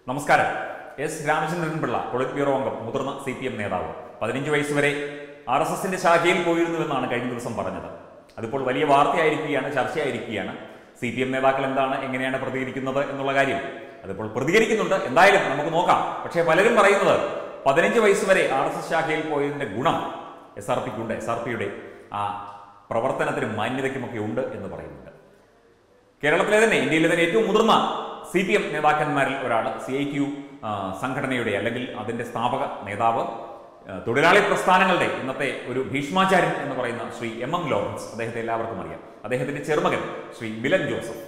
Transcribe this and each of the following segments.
നമസ്കാരം S Ramachandran Pillai politburo അംഗം മുതിർന്ന സി പി എം നേതാവ് പതിനഞ്ച് വയസ്സ് വരെ ആർ എസ് എസിന്റെ ശാഖയിൽ പോയിരുന്നുവെന്നാണ് കഴിഞ്ഞ ദിവസം പറഞ്ഞത് അതിപ്പോൾ വലിയ വാർത്തയായിരിക്കുകയാണ് ചർച്ചയായിരിക്കുകയാണ് സി പി എം നേതാക്കൾ എന്താണ് എങ്ങനെയാണ് പ്രതികരിക്കുന്നത് എന്നുള്ള കാര്യം അതിപ്പോൾ പ്രതികരിക്കുന്നുണ്ട് എന്തായാലും നമുക്ക് നോക്കാം പക്ഷേ പലരും പറയുന്നത് പതിനഞ്ച് വയസ്സ് വരെ ആർ എസ് എസ് ശാഖയിൽ പോയതിന്റെ ഗുണം എസ് ആർ പിക്കുണ്ട് എസ് ആർ പിയുടെ ആ പ്രവർത്തനത്തിനും മാന്യതയ്ക്കുമൊക്കെ ഉണ്ട് എന്ന് പറയുന്നുണ്ട് കേരളത്തിലെ തന്നെ ഇന്ത്യയിലെ തന്നെ ഏറ്റവും മുതിർന്ന സി പി എം നേതാക്കന്മാരിൽ ഒരാൾ സി ഐ ടി യു സംഘടനയുടെ അല്ലെങ്കിൽ അതിന്റെ സ്ഥാപക നേതാവ് ആ, തൊഴിലാളി പ്രസ്ഥാനങ്ങളുടെ ഇന്നത്തെ ഒരു ഭീഷ്മാചാര്യൻ എന്ന് പറയുന്ന ശ്രീ എം എം ലോറൻസ് അദ്ദേഹത്തെ എല്ലാവർക്കും അറിയാം അദ്ദേഹത്തിന്റെ ചെറുമകൻ ശ്രീ മിലൻ ജോസഫ്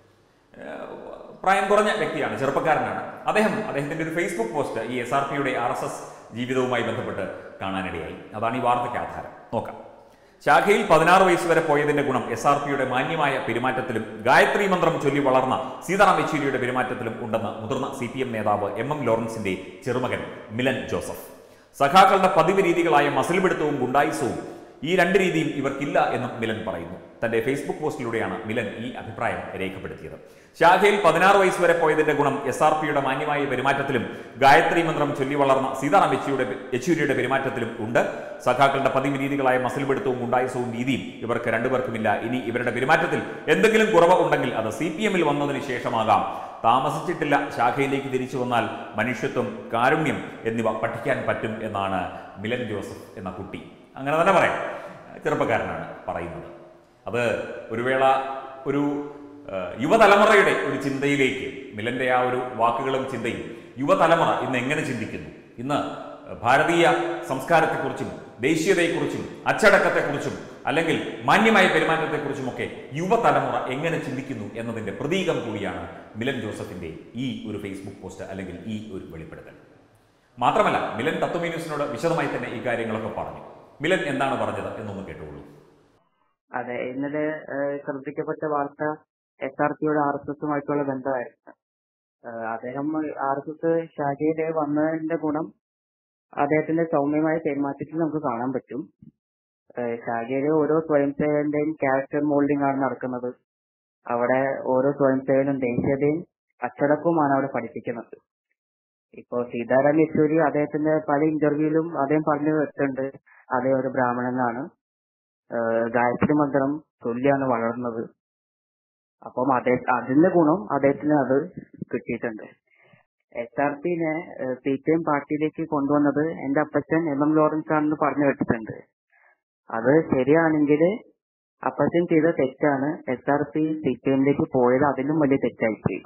ഏഹ് പ്രായം കുറഞ്ഞ വ്യക്തിയാണ് ചെറുപ്പക്കാരനാണ് അദ്ദേഹം അദ്ദേഹത്തിന്റെ ഒരു ഫേസ്ബുക്ക് പോസ്റ്റ് ഈ എസ് ആർ പിയുടെ ആർ എസ് എസ് ജീവിതവുമായി ബന്ധപ്പെട്ട് കാണാനിടയായി അതാണ് ഈ വാർത്തയ്ക്ക് ആധാരം നോക്കാം ശാഖയിൽ പതിനാറ് വയസ്സ് വരെ പോയതിന്റെ ഗുണം എസ് ആർ പിയുടെ മാന്യമായ പെരുമാറ്റത്തിലും ഗായത്രി മന്ത്രം ചൊല്ലി വളർന്ന സീതാറാം യെച്ചൂരിയുടെ പെരുമാറ്റത്തിലും ഉണ്ടെന്ന് മുതിർന്ന സി പി എം നേതാവ് എം എം ലോറൻസിന്റെ ചെറുമകൻ മിലൻ ജോസഫ് സഖാക്കളുടെ പതിവ് രീതികളായ മസിൽ പിടുത്തവും ഗുണ്ടായിസവും ഈ രണ്ട് രീതിയും ഇവർക്കില്ല എന്നും മിലൻ പറയുന്നു തന്റെ ഫേസ്ബുക്ക് പോസ്റ്റിലൂടെയാണ് മിലൻ ഈ അഭിപ്രായം രേഖപ്പെടുത്തിയത് ശാഖയിൽ പതിനാറ് വയസ്സ് വരെ പോയതിന്റെ ഗുണം എസ് ആർ പിയുടെ മാന്യമായ പെരുമാറ്റത്തിലും ഗായത്രി മന്ത്രം ചൊല്ലി വളർന്ന സീതാറാം യെച്ചൂരിയുടെ യെച്ചൂരിയുടെ പെരുമാറ്റത്തിലും ഉണ്ട് സഖാക്കളുടെ പതിവ് രീതികളായ മസിൽ പിടുത്തവും ഗുണ്ടായിസവും രീതിയും ഇവർക്ക് രണ്ടുപേർക്കുമില്ല ഇനി ഇവരുടെ പെരുമാറ്റത്തിൽ എന്തെങ്കിലും കുറവ് ഉണ്ടെങ്കിൽ അത് സി പി എമ്മിൽ വന്നതിന് ശേഷമാകാം താമസിച്ചിട്ടില്ല ശാഖയിലേക്ക് തിരിച്ചു വന്നാൽ മനുഷ്യത്വം കാരുണ്യം എന്നിവ പഠിക്കാൻ പറ്റും എന്നാണ് മിലൻ ജോസഫ് എന്ന കുട്ടി അങ്ങനെ തന്നെ പറയാം ചെറുപ്പക്കാരനാണ് പറയുന്നത് അത് ഒരു വേള ഒരു ആ, യുവതലമുറയുടെ ഒരു ചിന്തയിലേക്ക് മിലന്റെ ആ ഒരു വാക്കുകളും ചിന്തയും യുവതലമുറ ഇന്ന് എങ്ങനെ ചിന്തിക്കുന്നു ഇന്ന് ഭാരതീയ സംസ്കാരത്തെക്കുറിച്ചും ദേശീയതയെക്കുറിച്ചും അച്ചടക്കത്തെക്കുറിച്ചും അല്ലെങ്കിൽ മാന്യമായ പെരുമാറ്റത്തെക്കുറിച്ചുമൊക്കെ യുവതലമുറ എങ്ങനെ ചിന്തിക്കുന്നു എന്നതിന്റെ പ്രതീകം കൂടിയാണ് മിലൻ ജോസഫിന്റെ ഈ ഒരു ഫേസ്ബുക്ക് പോസ്റ്റ് അല്ലെങ്കിൽ ഈ ഒരു വെളിപ്പെടുത്തൽ മാത്രമല്ല മിലൻ തത്വമി ന്യൂസിനോട് വിശദമായി തന്നെ ഈ കാര്യങ്ങളൊക്കെ പറഞ്ഞു മിലൻ എന്താണ് പറഞ്ഞത് എന്നൊന്ന് കേട്ടോളൂ അതെ ഇന്നലെ ഏഹ്, ശ്രദ്ധിക്കപ്പെട്ട വാർത്ത എസ് ആർ പിയുടെ ആർ എസ് എസുമായിട്ടുള്ള ബന്ധമായിരുന്നു ഏഹ്, അദ്ദേഹം ആർ എസ് എസ് ശാഖയില് വന്നതിന്റെ ഗുണം അദ്ദേഹത്തിന്റെ സൗമ്യമായ പെരുമാറ്റത്തിൽ നമുക്ക് കാണാൻ പറ്റും ഏഹ്, ശാഖയിലെ ഓരോ സ്വയംസേവകന്റെയും ക്യാരക്ടർ മോൾഡിംഗ് ആണ് നടക്കുന്നത് അവിടെ ഓരോ സ്വയംസേവനും ദേശീയതയും അച്ചടക്കവുമാണ് അവിടെ പഠിപ്പിക്കുന്നത് ഇപ്പോ സീതാറാം യെച്ചൂരി അദ്ദേഹത്തിന്റെ പല ഇന്റർവ്യൂവിലും അദ്ദേഹം പറഞ്ഞു വെച്ചിട്ടുണ്ട് അദ്ദേഹം ഒരു ബ്രാഹ്മണനാണ് ഏഹ് ഗായത്രി മന്ത്രം ചൊല്ലിയാണ് വളർന്നത് അപ്പം അതേ അതിന്റെ ഗുണം അദ്ദേഹത്തിന് അത് കിട്ടിയിട്ടുണ്ട് എസ് ആർ പിനെ സി പി എം പാർട്ടിയിലേക്ക് കൊണ്ടുവന്നത് എന്റെ അപ്പച്ചൻ എം എം ലോറൻസ് ആണെന്ന് പറഞ്ഞു വെച്ചിട്ടുണ്ട് അത് ശരിയാണെങ്കിൽ അപ്പച്ചൻ ചെയ്ത തെറ്റാണ് S R P C P എമ്മിലേക്ക് പോയത് അതിലും വലിയ തെറ്റായിപ്പോയി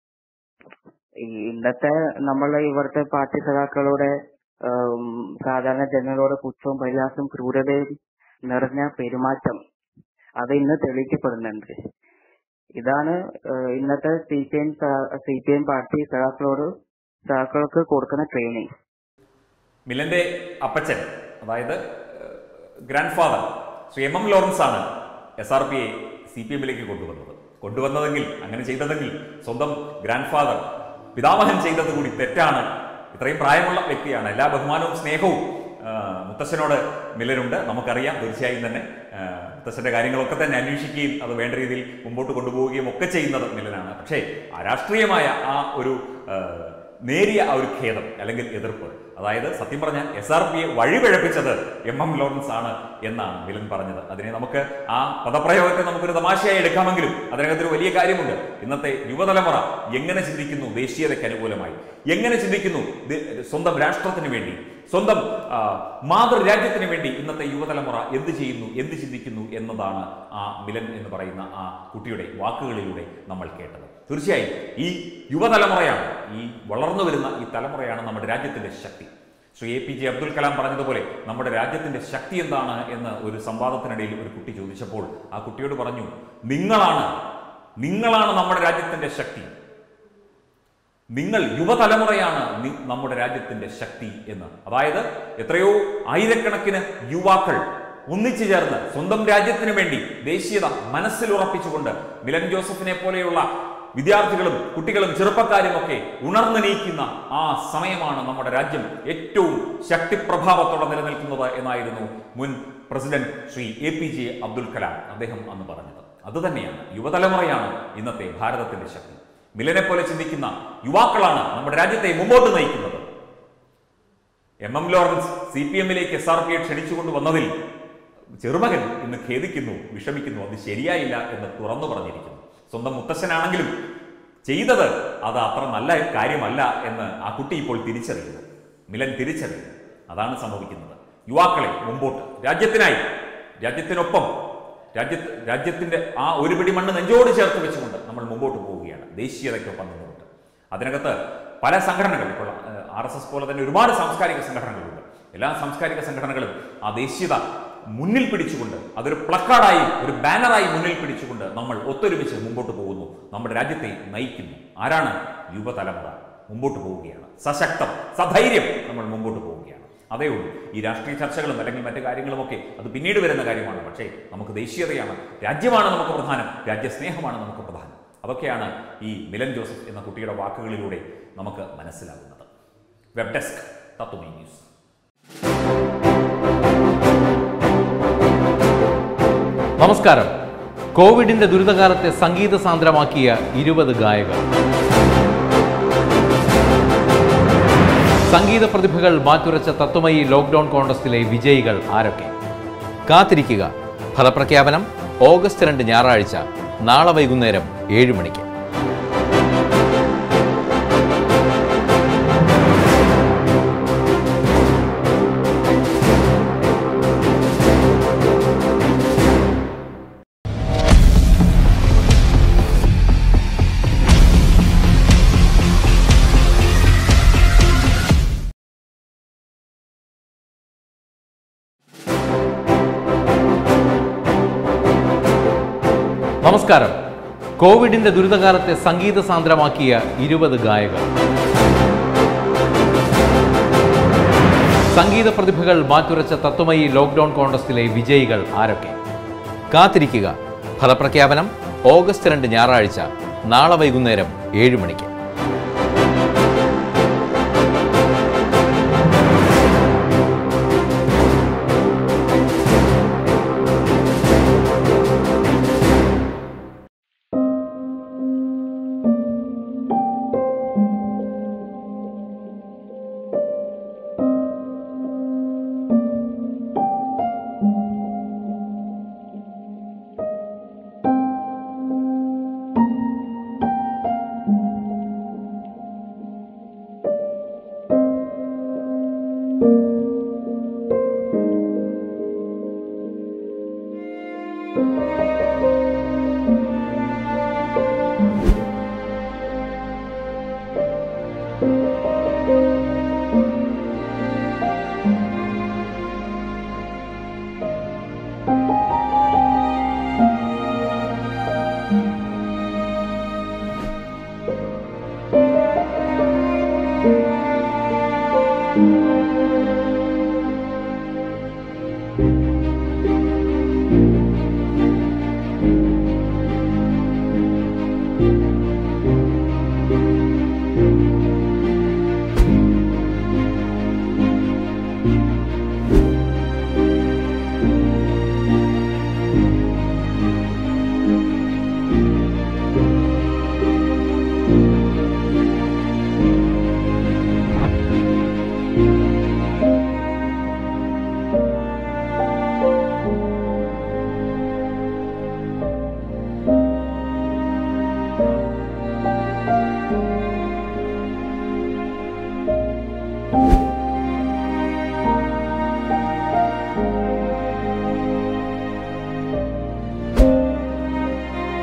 ഈ ഇന്നത്തെ നമ്മളെ ഇവിടുത്തെ പാർട്ടി സഖാക്കളുടെ ഉം, സാധാരണ ജനങ്ങളോട് പുച്ഛവും പരിഹാസവും ക്രൂരതയും നിറഞ്ഞ പെരുമാറ്റം അത് ഇന്ന് തെളിയിക്കപ്പെടുന്നുണ്ട് ഇതാണ് ഏഹ്, ഇന്നത്തെ C P M C P M party സഖാക്കളോട് സഖാക്കൾക്ക് കൊടുക്കുന്ന ട്രെയിനിങ് മിലന്റെ അപ്പച്ചൻ അതായത് grandfather Shri M M Lawrence ആണ് എസ് ആർ പിയെ സി പി എമ്മിലേക്ക് കൊണ്ടുവന്നത് കൊണ്ടുവന്നതെങ്കിൽ അങ്ങനെ ചെയ്തതെങ്കിൽ സ്വന്തം ഗ്രാൻഡ് ഫാദർ പിതാമഹൻ ചെയ്തത് കൂടി തെറ്റാണ് ഇത്രയും പ്രായമുള്ള വ്യക്തിയാണ് എല്ലാ ബഹുമാനവും സ്നേഹവും ആ, മുത്തശ്ശനോട് മിലനുണ്ട് നമുക്കറിയാം തീർച്ചയായും തന്നെ ആ, മുത്തശ്ശന്റെ കാര്യങ്ങളൊക്കെ തന്നെ അന്വേഷിക്കുകയും അത് വേണ്ട രീതിയിൽ മുമ്പോട്ട് കൊണ്ടുപോവുകയും ഒക്കെ ചെയ്യുന്നത് മിലനാണ് പക്ഷേ ആ രാഷ്ട്രീയമായ ആ ഒരു ആ, നേരിയ ആ ഒരു ഖേദം അല്ലെങ്കിൽ എതിർപ്പ് അതായത് സത്യം പറഞ്ഞാൽ എസ് ആർ പിയെ വഴിപിഴപ്പിച്ചത് എം എം ലോറൻസ് ആണ് എന്നാണ് മിലൻ പറഞ്ഞത് അതിനെ നമുക്ക് ആ പദപ്രയോഗത്തെ നമുക്കൊരു തമാശയായി എടുക്കാമെങ്കിലും അതിനകത്തൊരു വലിയ കാര്യമുണ്ട് ഇന്നത്തെ യുവതലമുറ എങ്ങനെ ചിന്തിക്കുന്നു ദേശീയതയ്ക്ക് അനുകൂലമായി എങ്ങനെ ചിന്തിക്കുന്നു ദേ- സ്വന്തം രാഷ്ട്രത്തിന് വേണ്ടി സ്വന്തം ആ, മാതൃരാജ്യത്തിന് വേണ്ടി ഇന്നത്തെ യുവതലമുറ എന്ത് ചെയ്യുന്നു എന്ത് ചിന്തിക്കുന്നു എന്നതാണ് ആ മിലൻ എന്ന് പറയുന്ന ആ കുട്ടിയുടെ വാക്കുകളിലൂടെ നമ്മൾ കേട്ടത് തീർച്ചയായും ഈ യുവതലമുറയാണ് ഈ വളർന്നു വരുന്ന ഈ തലമുറയാണ് നമ്മുടെ രാജ്യത്തിന്റെ ശക്തി Shri A P J Abdul Kalam പറഞ്ഞതുപോലെ നമ്മുടെ രാജ്യത്തിന്റെ ശക്തി എന്താണ് എന്ന് ഒരു സംവാദത്തിനിടയിൽ ഒരു കുട്ടി ചോദിച്ചപ്പോൾ ആ കുട്ടിയോട് പറഞ്ഞു നിങ്ങളാണ് നിങ്ങളാണ് നമ്മുടെ രാജ്യത്തിന്റെ ശക്തി നിങ്ങൾ യുവതലമുറയാണ് നി- നമ്മുടെ രാജ്യത്തിന്റെ ശക്തി എന്ന് അതായത് എത്രയോ ആയിരക്കണക്കിന് യുവാക്കൾ ഒന്നിച്ചു ചേർന്ന് സ്വന്തം രാജ്യത്തിന് വേണ്ടി ദേശീയത മനസ്സിൽ ഉറപ്പിച്ചുകൊണ്ട് മിലൻ ജോസഫിനെ പോലെയുള്ള വിദ്യാർത്ഥികളും കുട്ടികളും ചെറുപ്പക്കാരും ഒക്കെ ഉണർന്നു നീക്കുന്ന ആ സമയമാണ് നമ്മുടെ രാജ്യം ഏറ്റവും ശക്തിപ്രഭാവത്തോടെ നിലനിൽക്കുന്നത് എന്നായിരുന്നു മുൻ president Shri A P J Abdul Kalam അദ്ദേഹം അന്ന് പറഞ്ഞത് അതുതന്നെയാണ് യുവതലമുറയാണ് ഇന്നത്തെ ഭാരതത്തിന്റെ ശക്തി മിലനെ പോലെ ചിന്തിക്കുന്ന യുവാക്കളാണ് നമ്മുടെ രാജ്യത്തെ മുമ്പോട്ട് നയിക്കുന്നത് M M Lawrence C P എമ്മിലേക്ക് എസ് ആർ പിയെ ക്ഷണിച്ചുകൊണ്ട് വന്നതിൽ ചെറുമകൻ ഇന്ന് ഖേദിക്കുന്നു വിഷമിക്കുന്നു അത് ശരിയായില്ല എന്ന് തുറന്നു പറഞ്ഞിരിക്കുന്നു സ്വന്തം മുത്തശ്ശനാണെങ്കിലും ചെയ്തത് അത് അത്ര നല്ല കാര്യമല്ല എന്ന് ആ കുട്ടി ഇപ്പോൾ തിരിച്ചറിയുന്നു മിലൻ തിരിച്ചറിയുന്നു അതാണ് സംഭവിക്കുന്നത് യുവാക്കളെ മുമ്പോട്ട് രാജ്യത്തിനായി രാജ്യത്തിനൊപ്പം രാജ്യത്ത് രാജ്യത്തിന്റെ ആ ഒരു പിടി മണ്ണ് നെഞ്ചോട് ചേർത്ത് വെച്ചുകൊണ്ട് നമ്മൾ മുമ്പോട്ട് പോവുകയാണ് ദേശീയതയ്ക്കൊപ്പം നിന്നുകൊണ്ട് അതിനകത്ത് പല സംഘടനകൾ ഇപ്പോൾ ആർ എസ് എസ് പോലെ തന്നെ ഒരുപാട് സാംസ്കാരിക സംഘടനകളുണ്ട് എല്ലാ സാംസ്കാരിക സംഘടനകളും ആ ദേശീയത മുന്നിൽ പിടിച്ചുകൊണ്ട് അതൊരു പ്ലക്കാർഡായി ഒരു ബാനറായി മുന്നിൽ പിടിച്ചുകൊണ്ട് നമ്മൾ ഒത്തൊരുമിച്ച് മുമ്പോട്ട് പോകുന്നു നമ്മുടെ രാജ്യത്തെ നയിക്കുന്നു ആരാണ് യുവതലമുറ മുമ്പോട്ട് പോവുകയാണ് സശക്തം സധൈര്യം നമ്മൾ മുമ്പോട്ട് പോവുകയാണ് അതേ ഉള്ളൂ ഈ രാഷ്ട്രീയ ചർച്ചകളും അല്ലെങ്കിൽ മറ്റു കാര്യങ്ങളുമൊക്കെ അത് പിന്നീട് വരുന്ന കാര്യമാണ് പക്ഷേ നമുക്ക് ദേശീയതയാണ് രാജ്യമാണ് നമുക്ക് പ്രധാനം രാജ്യസ്നേഹമാണ് നമുക്ക് പ്രധാനം അതൊക്കെയാണ് ഈ മിലൻ ജോസഫ് എന്ന കുട്ടിയുടെ വാക്കുകളിലൂടെ നമുക്ക് മനസ്സിലാകുന്നത് വെബ് ഡെസ്ക് തത്വമേ ന്യൂസ് നമസ്കാരം കോവിഡിന്റെ ദുരിതകാലത്തെ സംഗീത സാന്ദ്രമാക്കിയ ഇരുപത് ഗായകർ സംഗീത പ്രതിഭകൾ മാറ്റുരച്ച തത്വമയി ലോക്ക്ഡൌൺ കോൺടസ്റ്റിലെ വിജയികൾ ആരൊക്കെ കാത്തിരിക്കുക ഫലപ്രഖ്യാപനം ഓഗസ്റ്റ് രണ്ട് ഞായറാഴ്ച നാളെ വൈകുന്നേരം ഏഴ് മണിക്ക് നമസ്കാരം കോവിഡിന്റെ ദുരിതകാലത്തെ സംഗീത സാന്ദ്രമാക്കിയ ഇരുപത് ഗായകർ സംഗീത പ്രതിഭകൾ മാറ്റുരച്ച തത്വമയി ലോക്ക്ഡൌൺ കോൺടസ്റ്റിലെ വിജയികൾ ആരൊക്കെ കാത്തിരിക്കുക ഫലപ്രഖ്യാപനം ഓഗസ്റ്റ് രണ്ട് ഞായറാഴ്ച നാളെ വൈകുന്നേരം ഏഴ് മണിക്ക്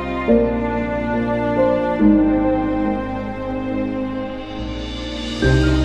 thank you